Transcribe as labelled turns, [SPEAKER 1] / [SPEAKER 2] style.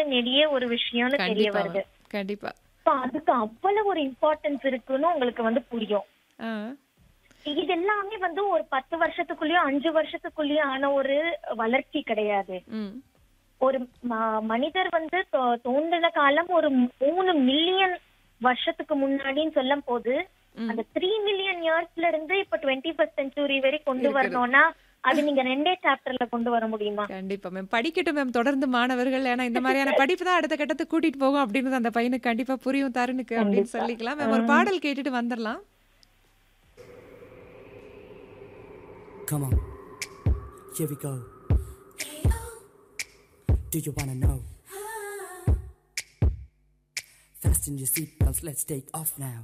[SPEAKER 1] நெடிய ஒரு விஷயம்னு தெரிய
[SPEAKER 2] கண்டிப்பா
[SPEAKER 1] வருது
[SPEAKER 2] கண்டிப்பா
[SPEAKER 1] So அதுக்கு அவ்வளவு ஒரு இம்பார்ட்டன்ஸ் இருக்குன்னு உங்களுக்கு வந்து புரியும்
[SPEAKER 2] ஆ,
[SPEAKER 1] இது எல்லாமே வந்து ஒரு பத்து வருஷத்துக்குள்ளயோ அஞ்சு வருஷத்துக்குள்ளயோ ஆன ஒரு வளர்ச்சி கிடையாது
[SPEAKER 2] ம்
[SPEAKER 1] ஒரு ம- மனிதர் வந்து தோ- தோன்றின காலம் ஒரு மூணு மில்லியன் வருஷத்துக்கு முன்னாடின்னு சொல்லும் போது அந்த த்ரீ மில்லியன் இயர்ஸ்ல இருந்து இப்ப டுவெண்ட்டி ஃபர்ஸ்ட் செஞ்சுரி வரை கொண்டு வரணும்னா அது நீங்க ரெண்டே சாப்டர்ல கொண்டு வர முடியுமா
[SPEAKER 2] கண்டிப்பா மேம் படிக்கட்டும் மேம் தொடர்ந்து மாணவர்கள் ஏன்னா இந்த மாதிரியான படிப்பு தான் அடுத்த கட்டத்துக்கு கூட்டிட்டு போகும் அப்படின்றது அந்த பையனுக்கு கண்டிப்பா புரியும் தருணுக்கு அப்படின்னு சொல்லிக்கலாம் மேம் ஒரு பாடல் கேட்டுட்டு வந்துடலாம்
[SPEAKER 3] Come on, here we go. Do you wanna know? Fasten your seatbelts, let's take off now.